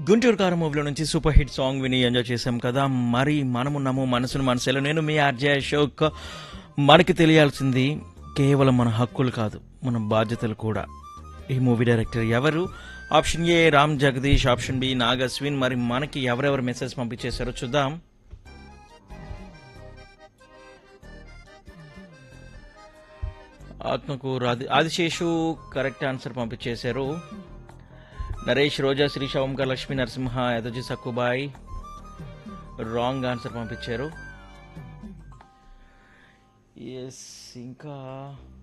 గుంటూరు కారు మూవీలో నుంచి super hit song విని ఎంజాయ్ చేశాం కదా మరి మనమున్నాము మనసును మనసులో నేను మీ ఆర్జే అశోక్ మనకి తెలియాల్సింది కేవలం మన హక్కులు కాదు మన బాధ్యతలు కూడా ఈ మూవీ డైరెక్టర్ ఎవరు option A Ram Jagadeesh option B Nag Ashwin మరి మనకి ఎవరెవరు మెసేజ్ పంపించేశారో చూద్దాం ఆత్మకూరు ఆది ఆదిశేషు కరెక్ట్ ఆన్సర్ పంపించేశారు నరేష్ రోజా శ్రీ ఓంకార్ లక్ష్మీ నరసింహ యదజి సక్కుబాయ్ రాంగ్ ఆన్సర్ పంపించారు ఎస్ ఇంకా